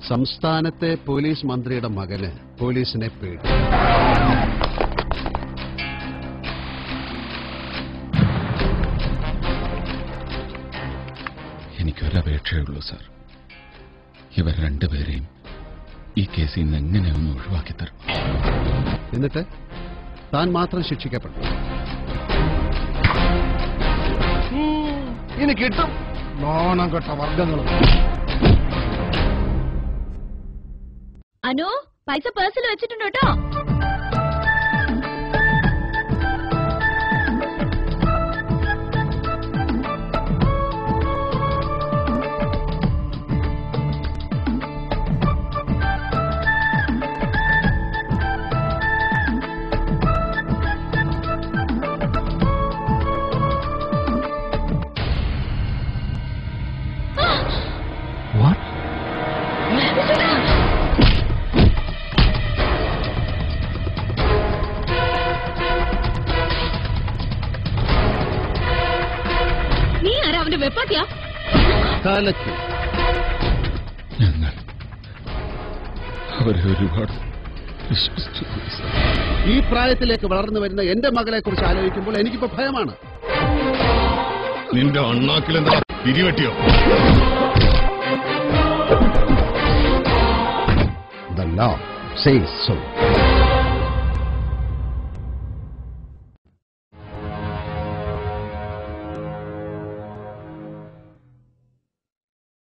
സംസ്ഥാനത്തെ പോലീസ് മന്ത്രിയുടെ മകന് പോലീസിനെ പേടി എനിക്കൊരപേക്ഷയുള്ളൂ സാർ ഇവർ രണ്ടുപേരെയും ഈ കേസിൽ നിന്ന് എങ്ങനെയൊന്ന് ഒഴിവാക്കി തരും എന്നിട്ട് താൻ മാത്രം ശിക്ഷിക്കപ്പെട്ടു ഇനി കിട്ടും നാണം കെട്ട വർഗങ്ങളും അനു പൈസ പേഴ്സിൽ വെച്ചിട്ടുണ്ട് കേട്ടോ നീ ആരാ അവന്റെ വെപ്പാട്ടിയാ കാലത്ത് ഞങ്ങൾ അവരെ ഒരുപാട് വിശ്വസിച്ചു പോയി സാർ ഈ പ്രായത്തിലേക്ക് വളർന്നു വരുന്ന എന്റെ മകളെ കുറിച്ച് ആലോചിക്കുമ്പോൾ എനിക്കിപ്പോ ഭയമാണ് നിന്റെ അണ്ണാക്കിലെന്താ പിരിവെട്ടിയോ The law says so.